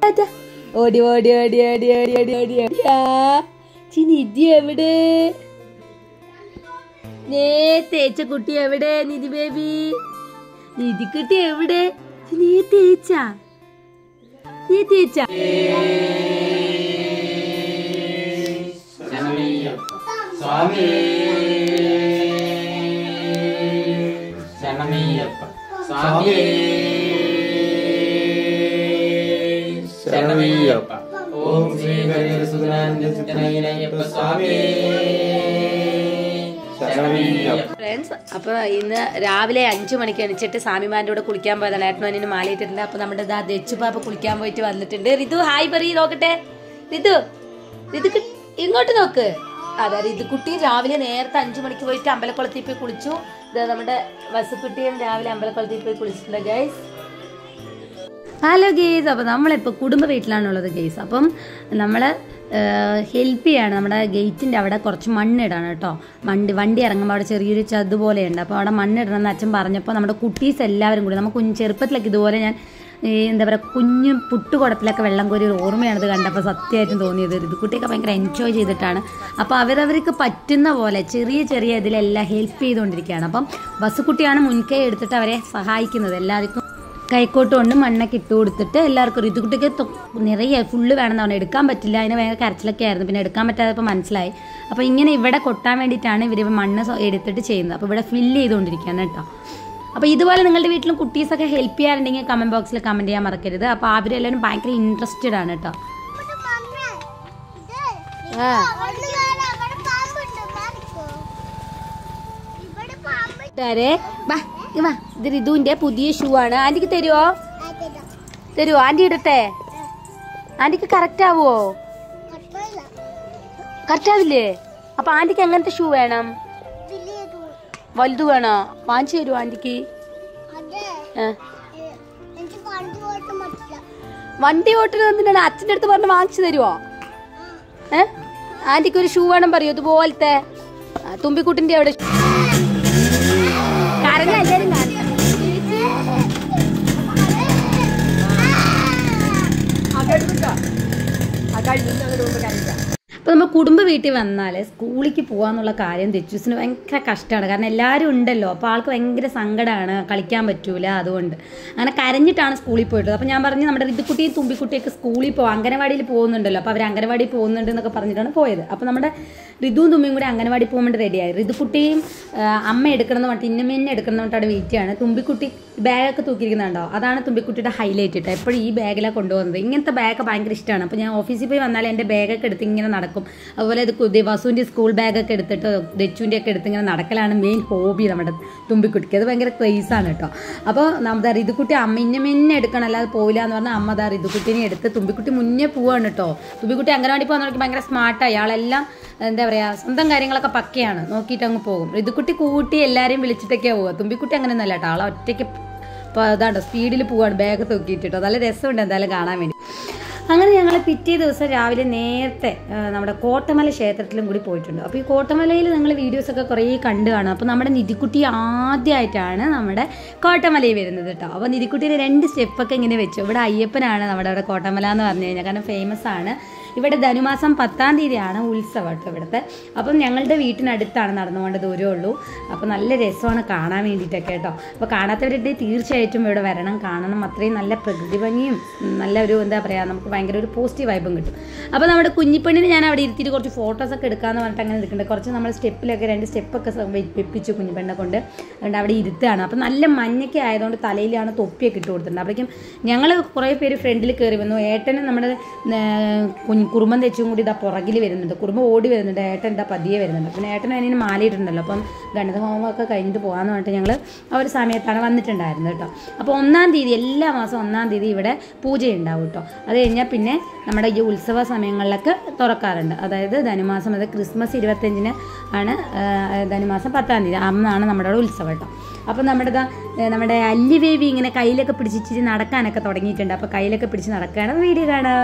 ടാറ്റ ഓടി ഓടി ഓടി ഓടി ഓടി ഓടി ഓടി ഓടിയാ നിധി എവിടെ നേ തേച്ച കുട്ടി എവിടെ നിധി ബേബി നിധി കുട്ടി എവിടെ നീ തേച്ച നീ തേച്ച സ്വാമി ശരണമയ്യപ്പ സ്വാമി ശരണമയ്യപ്പ ഓം ശ്രീ ഹരിസുതനാനന്ദയ്യപ്പ സ്വാമി ശരണമയ്യപ്പ ഫ്രണ്ട്സ് അപ്പോൾ ഇന്ന് രാവിലെ അഞ്ചു മണിക്ക് എണിച്ചിട്ട് സ്വാമിമാരുടെ കൂടെ കുളിക്കാൻ പോയതാണ് ഏട്ടനോനിന് മാലയിട്ടിട്ടുണ്ട് അപ്പോൾ നമ്മുടെ ദാ ദച്ചുപാപ്പ കുളിക്കാൻ പോയിട്ട് വന്നിട്ടുണ്ട് ഋതു ഹായ് പറയ് നോക്കട്ടെ ഋതു ഋതു കി- ഇങ്ങോട്ട് നോക്ക് അതെ ഋതു കുട്ടി രാവിലെ നേരത്തെ അഞ്ചു മണിക്ക് പോയിട്ട് അമ്പലക്കുളത്തിൽ പോയി കുളിച്ചു ഇത് നമ്മുടെ വസുക്കുട്ടിയും രാവിലെ അമ്പലക്കുളത്തിൽ പോയി കുളിച്ചിട്ടുണ്ട് ഗൈസ് ഹലോ ഗെയ്സ് അപ്പോൾ നമ്മളിപ്പോൾ കുടുംബ വീട്ടിലാണുള്ളത് ഗെയ്സ് അപ്പം നമ്മൾ ഹെൽപ്പ് ചെയ്യാണ് നമ്മുടെ ഗേറ്റിൻ്റെ അവിടെ കുറച്ച് മണ്ണിടണം കേട്ടോ വണ്ടി വണ്ടി ഇറങ്ങുമ്പോൾ അവിടെ ചെറിയൊരു ചത് പോലെയുണ്ട് അപ്പോൾ അവിടെ മണ്ണിടണം എന്ന് അച്ഛൻ പറഞ്ഞപ്പോൾ നമ്മുടെ കുട്ടീസ് എല്ലാവരും കൂടി നമുക്ക് കുഞ്ഞ് ചെറുപ്പത്തിലൊക്കെ ഇതുപോലെ ഞാൻ ഈ എന്താ പറയുക കുഞ്ഞു പുട്ടുകുടത്തിലൊക്കെ വെള്ളം കോരി ഒരു ഓർമ്മയാണിത് കണ്ടപ്പോൾ സത്യമായിട്ടും തോന്നിയത് ഇത് കുട്ടിയൊക്കെ ഭയങ്കര എൻജോയ് ചെയ്തിട്ടാണ് അപ്പോൾ അവരവർക്ക് പറ്റുന്ന പോലെ ചെറിയ ചെറിയ ഇതിലെല്ലാം ഹെൽപ്പ് ചെയ്തുകൊണ്ടിരിക്കുകയാണ് അപ്പം ബസ്സുകുട്ടിയാണ് മുൻകൈ എടുത്തിട്ട് അവരെ സഹായിക്കുന്നത് എല്ലാവർക്കും കൈക്കോട്ട് കൊണ്ട് മണ്ണൊക്കെ ഇട്ട് കൊടുത്തിട്ട് എല്ലാവർക്കും ഋതുക്കുട്ടിക്ക് തൊ- നിറയെ ഫുള്ള് വേണമെന്ന് പറഞ്ഞു എടുക്കാൻ പറ്റില്ല അതിന് ഭയങ്കര കരച്ചിലൊക്കെ ആയിരുന്നു പിന്നെ എടുക്കാൻ പറ്റാത്തപ്പോൾ മനസ്സിലായി അപ്പോൾ ഇങ്ങനെ ഇവിടെ കൊട്ടാൻ വേണ്ടിയിട്ടാണ് ഇവർ മണ്ണ് സ്വ- എടുത്തിട്ട് ചെയ്യുന്നത് അപ്പോൾ ഇവിടെ ഫില്ല് ചെയ്തുകൊണ്ടിരിക്കുകയാണ് കേട്ടോ അപ്പോൾ ഇതുപോലെ നിങ്ങളുടെ വീട്ടിലും കുട്ടീസൊക്കെ ഹെൽപ്പ് ചെയ്യാറുണ്ടെങ്കിൽ കമൻറ്റ് ബോക്സിൽ കമൻറ്റ് ചെയ്യാൻ മറക്കരുത് അപ്പോൾ അവരെല്ലാവരും ഭയങ്കര ഇൻട്രസ്റ്റഡ് ആണ് കേട്ടോ ആ ഇതാരെ വാ ഇങ്ങ് വാ ഇത് ഋതുവിൻ്റെ പുതിയ ഷൂ ആണ് ആൻറ്റിക്ക് തരുമോ തരുമോ ആൻറ്റി ഇടട്ടെ ആൻറ്റിക്ക് കറക്റ്റ് ആവുമോ കറക്റ്റ് ആവില്ലേ അപ്പൊ ആന്റിക്ക് എങ്ങനത്തെ ഷൂ വേണം വലുത് വേണോ വാങ്ങിച്ചു തരുമോ ആന്റിക്ക് ഏ. വണ്ടി ഓട്ടിന് എന്തിനാണ് അച്ഛൻ്റെ അടുത്ത് പറഞ്ഞ് വാങ്ങിച്ചു തരുമോ ഏ ആന്റിക്ക് ഒരു ഷൂ വേണം പറയൂ ഇതുപോലത്തെ ആ, തുമ്പിക്കുട്ടിന്റെ അവിടെ കരഞ്ഞ എല്ലാരും കരഞ്ഞ. അപ്പോൾ നമ്മൾ കുടുംബ വീട്ടിൽ വന്നാൽ സ്കൂളിലേക്ക് പോകാന്നുള്ള കാര്യം തെച്ചൂസിന് ഭയങ്കര കഷ്ടമാണ് കാരണം എല്ലാവരും ഉണ്ടല്ലോ അപ്പോൾ ആൾക്ക് ഭയങ്കര സങ്കടമാണ് കളിക്കാൻ പറ്റൂല അതുകൊണ്ട് അങ്ങനെ കരഞ്ഞിട്ടാണ് സ്കൂളിൽ പോയിട്ടത് അപ്പോൾ ഞാൻ പറഞ്ഞു നമ്മുടെ ഋതുക്കുട്ടിയും തുമ്പിക്കുട്ടിയൊക്കെ സ്കൂളിൽ പോകും അംഗനവാടിയിൽ പോകുന്നുണ്ടല്ലോ അപ്പോൾ അവർ അംഗനവാടിയിൽ പോകുന്നുണ്ട് എന്നൊക്കെ പറഞ്ഞിട്ടാണ് പോയത് അപ്പോൾ നമ്മുടെ ഋതുവും തുമ്പിയും കൂടി അംഗനവാടി പോകാൻ വേണ്ടി റെഡിയായി ഋതുക്കുട്ടിയും ആ, അമ്മ എടുക്കണം എന്ന് പറഞ്ഞിട്ട് ഇന്നമ്മേനെ എടുക്കണം എന്ന് പറഞ്ഞിട്ട് അവിടെ വെയിറ്റ് ചെയ്യാണ് തുമ്പിക്കുട്ടി ബാഗൊക്കെ തൂക്കിയിരിക്കുന്നുണ്ടോ അതാണ് തുമ്പിക്കുട്ടിയുടെ ഹൈലൈറ്റ് ഇട്ടോ എപ്പോഴും ഈ ബാഗിലാണ് കൊണ്ടുപോകുന്നത് ഇങ്ങനത്തെ ബാഗ് ഭയങ്കര ഇഷ്ടമാണ് അപ്പോൾ ഞാൻ ഓഫീസിൽ പോയി വന്നാൽ എൻ്റെ ബാഗൊക്കെ എടുത്ത് ഇങ്ങനെ നടക്കും അതുപോലെ ഇത് കുതി വസുവിൻ്റെ സ്കൂൾ ബാഗൊക്കെ എടുത്തിട്ട് ദച്ചുവിൻ്റെ ഒക്കെ എടുത്ത് ഇങ്ങനെ നടക്കലാണ് മെയിൻ ഹോബി നമ്മുടെ തുമ്പിക്കുട്ടിക്ക് അത് ഭയങ്കര ക്രേസാണ് കേട്ടോ അപ്പോൾ നമ്മുടെ ഋതുക്കുട്ടി അമ്മ ഇന്നമെന്നെ എടുക്കണം അല്ലാതെ പോയില്ല എന്ന് പറഞ്ഞാൽ അമ്മ ദാ ഋതുക്കുട്ടിനെ എടുത്ത് തുമ്പിക്കുട്ടി മുന്നേ പോവാണ് കേട്ടോ തുമ്പിക്കുട്ടി അംഗനവാടി പോകുന്നവർക്ക് ഭയങ്കര സ്മാർട്ടായി ആളെല്ലാം എന്താ പറയുക സ്വന്തം കാര്യങ്ങളൊക്കെ പക്കയാണ് നോക്കിയിട്ട് അങ്ങ് പോകും ഋതുക്കുട്ടി കൂട്ടി എല്ലാവരെയും വിളിച്ചിട്ടൊക്കെയാണ് പോവുക തുമ്പിക്കുട്ടി അങ്ങനെയൊന്നുമല്ല കേട്ടോ ആളെ ഒറ്റയ്ക്ക് ഇപ്പോൾ അതാണ്ടോ സ്പീഡിൽ പോവാണ് ബാഗ് തൂക്കിയിട്ടോ നല്ല രസമുണ്ട് എന്തായാലും കാണാൻ വേണ്ടി അങ്ങനെ ഞങ്ങൾ പിറ്റേ ദിവസം രാവിലെ നേരത്തെ ആ, നമ്മുടെ കോട്ടമല ക്ഷേത്രത്തിലും കൂടി പോയിട്ടുണ്ട് അപ്പോൾ ഈ കോട്ടമലയിൽ നിങ്ങൾ വീഡിയോസൊക്കെ കുറേ കണ്ടു കാണും അപ്പോൾ നമ്മുടെ നിധിക്കുട്ടി ആദ്യമായിട്ടാണ് നമ്മുടെ കോട്ടമലയിൽ വരുന്നത് കേട്ടോ അപ്പോൾ നിധിക്കുട്ടിയുടെ രണ്ട് സ്റ്റെപ്പൊക്കെ ഇങ്ങനെ വെച്ചു ഇവിടെ അയ്യപ്പനാണ് നമ്മുടെ അവിടെ കോട്ടമല എന്ന് പറഞ്ഞു കഴിഞ്ഞാൽ കാരണം ഫേമസ് ആണ് ഇവിടെ ധനുമാസം പത്താം തീയതിയാണ് ഉത്സവം കേട്ടോ ഇവിടുത്തെ അപ്പം ഞങ്ങളുടെ വീട്ടിനടുത്താണ് നടന്നുകൊണ്ട് ദൂരമേ ഉള്ളൂ അപ്പോൾ നല്ല രസമാണ് കാണാൻ വേണ്ടിയിട്ടൊക്കെ കേട്ടോ അപ്പോൾ കാണാത്തവരുടെ തീർച്ചയായിട്ടും ഇവിടെ വരണം കാണണം അത്രയും നല്ല പ്രകൃതി ഭംഗിയും ഉം, നല്ല ഒരു എന്താ പറയുക നമുക്ക് ഭയങ്കര ഒരു പോസിറ്റീവ് വൈബും കിട്ടും അപ്പോൾ നമ്മുടെ കുഞ്ഞിപ്പെണ്ണിന് ഞാൻ അവിടെ ഇരുത്തിയിട്ട് കുറച്ച് ഫോട്ടോസൊക്കെ എടുക്കാമെന്ന് പറഞ്ഞിട്ട് അങ്ങനെ നിൽക്കുന്നുണ്ട് കുറച്ച് നമ്മൾ സ്റ്റെപ്പിലൊക്കെ രണ്ട് സ്റ്റെപ്പൊക്കെ സ- വെ- വെപ്പിച്ചു കുഞ്ഞിപ്പെണ്ണെ കൊണ്ട് അതുകൊണ്ട് അവിടെ ഇരുത്തുകയാണ് അപ്പോൾ നല്ല മഞ്ഞൊക്കെ ആയതുകൊണ്ട് തലയിലാണ് തൊപ്പിയൊക്കെ ഇട്ട് കൊടുത്തിട്ടുണ്ട് അപ്പോഴേക്കും ഞങ്ങൾ കുറേ പേര് ഫ്രണ്ടിൽ കയറി വന്നു ഏട്ടനും നമ്മുടെ ഏർ, കുഞ്ഞ് കുറുമ്പം തെച്ചും കൂടി ഇതാ പുറകിൽ വരുന്നുണ്ട് കുറുമ്പം ഓടി വരുന്നുണ്ട് ഏട്ടൻ ഇതാ പതിയെ വരുന്നുണ്ട് പിന്നെ ഏട്ടനും അതിന് മാലയിട്ടുണ്ടല്ലോ അപ്പം ഗണിത ഹോമമൊക്കെ കഴിഞ്ഞിട്ട് പോകാമെന്ന് പറഞ്ഞിട്ട് ഞങ്ങൾ ആ ഒരു സമയത്താണ് വന്നിട്ടുണ്ടായിരുന്നത് കേട്ടോ അപ്പോൾ ഒന്നാം തീയതി എല്ലാ മാസം ഒന്നാം തീയതി ഇവിടെ പൂജയുണ്ടാവും കേട്ടോ അത് കഴിഞ്ഞാൽ പിന്നെ നമ്മുടെ ഈ ഉത്സവ സമയങ്ങളിലൊക്കെ തുറക്കാറുണ്ട് അതായത് ധനുമാസം അത് ക്രിസ്മസ് ഇരുപത്തഞ്ചിന് ആണ് ആ, ധനുമാസം പത്താം തീയതി അന്നാണ് നമ്മുടെ അവിടെ ഉത്സവം കേട്ടോ അപ്പോൾ നമ്മുടെ ദാ, ഏ, നമ്മുടെ അല്ലി ബേബി ഇങ്ങനെ കയ്യിലൊക്കെ പിടിച്ചിട്ട് നടക്കാനൊക്കെ തുടങ്ങിയിട്ടുണ്ട് അപ്പോൾ കയ്യിലൊക്കെ പിടിച്ച് നടക്കുകയാണ് വീഡിയോ കാണാം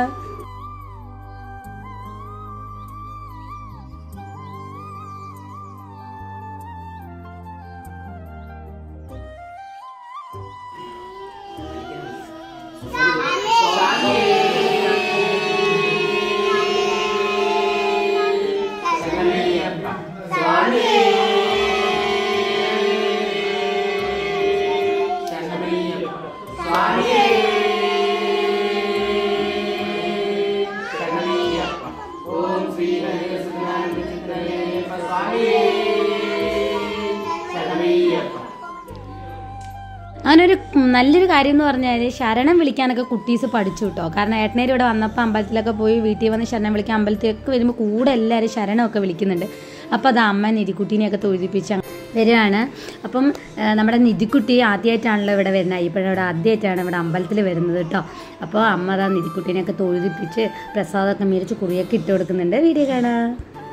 നല്ലൊരു കാര്യം എന്ന് പറഞ്ഞാൽ ശരണം വിളിക്കാനൊക്കെ കുട്ടീസ് പഠിച്ചു കേട്ടോ കാരണം ഏട്ടനേര് ഇവിടെ വന്നപ്പോൾ അമ്പലത്തിലൊക്കെ പോയി വീട്ടിൽ വന്ന് ശരണം വിളിക്കാൻ അമ്പലത്തിലൊക്കെ വരുമ്പോൾ കൂടെ എല്ലാവരും ശരണമൊക്കെ വിളിക്കുന്നുണ്ട് അപ്പോൾ അത് അമ്മ നിധിക്കുട്ടീനെയൊക്കെ തൊഴുതിപ്പിച്ച് വരികയാണ് അപ്പം ആ, നമ്മുടെ നിധിക്കുട്ടി ആദ്യമായിട്ടാണല്ലോ ഇവിടെ വരുന്നത് അയ്യപ്പഴവിടെ ആദ്യമായിട്ടാണ് ഇവിടെ അമ്പലത്തിൽ വരുന്നത് കേട്ടോ അപ്പോൾ അമ്മ അതാ നിധിക്കുട്ടീനെയൊക്കെ തൊഴുതിപ്പിച്ച് പ്രസാദമൊക്കെ മേടിച്ച് കുറിയൊക്കെ ഇട്ട് കൊടുക്കുന്നുണ്ട് വീഡിയോ കാണാം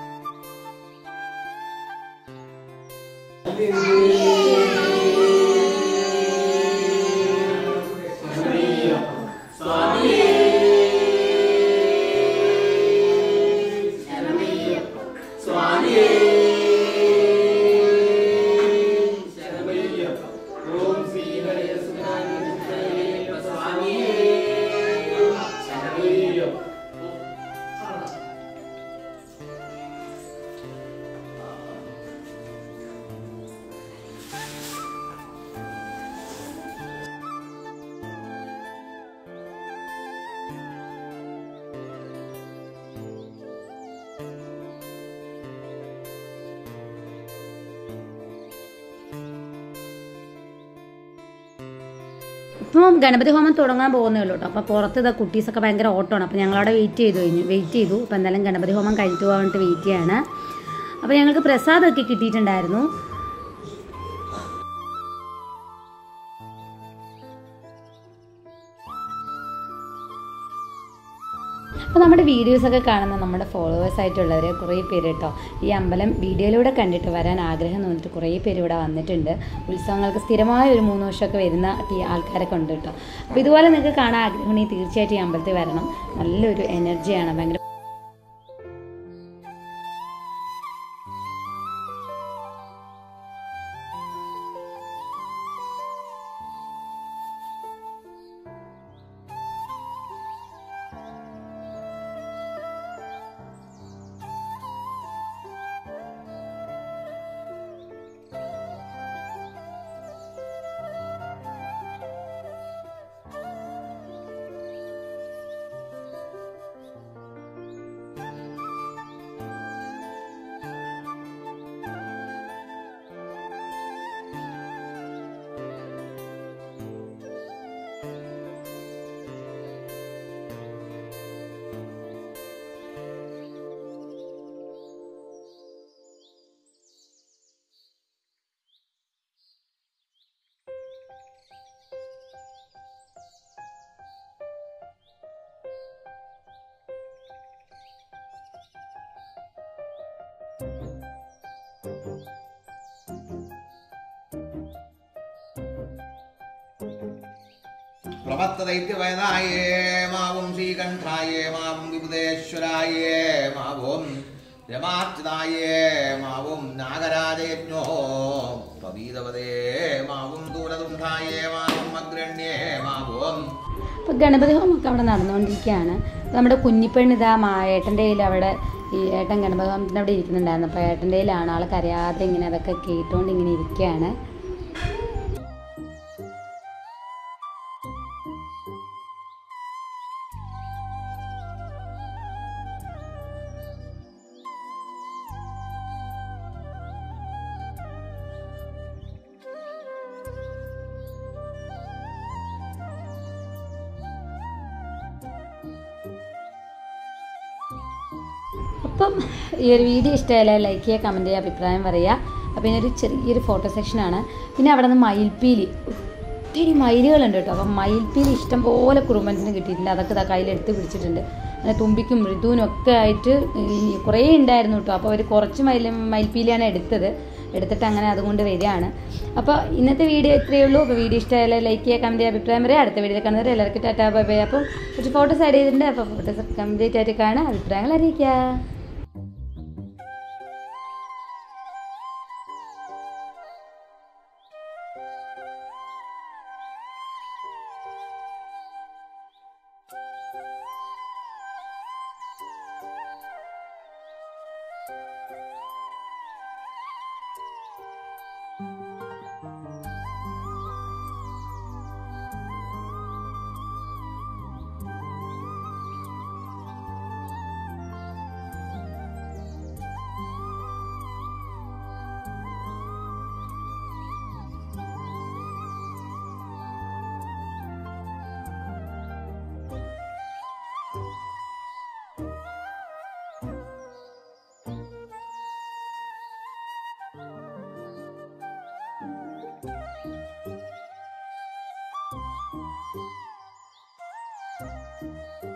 ഇപ്പം ഗണപതി ഹോമം തുടങ്ങാൻ പോകുന്നേ ഉള്ളൂ കേട്ടോ അപ്പോൾ പുറത്ത് ഇതാ കുട്ടീസൊക്കെ ഭയങ്കര ഓട്ടമാണ് അപ്പോൾ ഞങ്ങളവിടെ വെയിറ്റ് ചെയ്തു കഴിഞ്ഞു വെയിറ്റ് ചെയ്തു അപ്പോൾ എന്തായാലും ഗണപതി ഹോമം കഴിഞ്ഞിട്ട് പോകാൻ വേണ്ടിയിട്ട് വെയിറ്റ് ചെയ്യാണ് അപ്പോൾ ഞങ്ങൾക്ക് പ്രസാദമൊക്കെ കിട്ടിയിട്ടുണ്ടായിരുന്നു അപ്പോൾ നമ്മുടെ വീഡിയോസൊക്കെ കാണുന്ന നമ്മുടെ ഫോളോവേഴ്സ് ആയിട്ടുള്ളവർ കുറേ പേര് കേട്ടോ ഈ അമ്പലം വീഡിയോയിലൂടെ കണ്ടിട്ട് വരാൻ ആഗ്രഹം തോന്നിട്ട് കുറേ പേര് ഇവിടെ വന്നിട്ടുണ്ട് ഉത്സവങ്ങൾക്ക് സ്ഥിരമായ ഒരു മൂന്ന് വർഷമൊക്കെ വരുന്ന ഈ ആൾക്കാരൊക്കെ ഉണ്ട് കേട്ടോ അപ്പോൾ ഇതുപോലെ നിങ്ങൾക്ക് കാണാൻ ആഗ്രഹമുണ്ടെങ്കിൽ തീർച്ചയായിട്ടും ഈ അമ്പലത്തിൽ വരണം നല്ലൊരു എനർജിയാണ് ഭയങ്കര പ്രമത്തദൈത്യവേദായേ മാവും ശ്രീകണ്ഠായേ മാവും വിബുധേശ്വരായേ മാവും രമാർച്ചിതായേ മാവും നാഗരാജയജ്ഞോ പവീതവതേ മാവും ദൂരതുണ്ഠായേ മാവും അഗ്രണ്യേ മാവും അപ്പോൾ ഗണപതി ഹോമൊക്കെ അവിടെ നടന്നുകൊണ്ടിരിക്കുകയാണ് അപ്പോൾ നമ്മുടെ കുഞ്ഞിപ്പെണ്ണ് ഇതാ മാ ഏട്ടൻ്റെ കയ്യിൽ അവിടെ ഈ ഏട്ടൻ ഗണപതി ഹോമത്തിൻ്റെ അവിടെ ഇരിക്കുന്നുണ്ടായിരുന്നു അപ്പോൾ ഏട്ടൻ്റെ കയ്യിലാണ് ആൾ കരയാതെ ഇങ്ങനെ അതൊക്കെ കേട്ടുകൊണ്ട് ഇങ്ങനെ ഇരിക്കുകയാണ് അപ്പം ഈ ഒരു വീഡിയോ ഇഷ്ടമായാലും ലൈക്ക് ചെയ്യുക കമൻറ്റ് ചെയ്യുക അഭിപ്രായം പറയുക അപ്പം ഇതിനൊരു ചെറിയൊരു ഫോട്ടോ സെക്ഷനാണ് പിന്നെ അവിടെ നിന്ന് മയിൽപ്പീലി ഒത്തിരി മയിലുകളുണ്ട് കേട്ടോ അപ്പം മയിൽപ്പീലി ഇഷ്ടംപോലെ കുറുമ്പൻസിന് കിട്ടിയിട്ടുണ്ട് അതൊക്കെ ഇതാ കയ്യിലെടുത്ത് പിടിച്ചിട്ടുണ്ട് അങ്ങനെ തുമ്പിക്കും മൃദുവിനും ഒക്കെ ആയിട്ട് ഈ കുറേ ഉണ്ടായിരുന്നു കേട്ടോ അപ്പോൾ അവർ കുറച്ച് മയിൽ മയിൽപ്പീലിയാണ് എടുത്തത് എടുത്തിട്ട് അങ്ങനെ അതുകൊണ്ട് വരികയാണ് അപ്പോൾ ഇന്നത്തെ വീഡിയോ ഇത്രയേ ഉള്ളൂ അപ്പോൾ വീഡിയോ ഇഷ്ടമായാലും ലൈക്ക് ചെയ്യുക കമൻറ്റ് ചെയ്യുക അഭിപ്രായം പറയുക അടുത്ത വീഡിയോ കാണുന്നവർ എല്ലാവർക്കും ടാറ്റാ ബൈ ബൈ അപ്പോൾ കുറച്ച് ഫോട്ടോസ് ആഡ് ചെയ്തിട്ടുണ്ട് അപ്പോൾ ഫോട്ടോസ് കംപ്ലീറ്റ് ആയിട്ട് കാണുക അഭിപ്രായങ്ങൾ അറിയിക്കുക Thank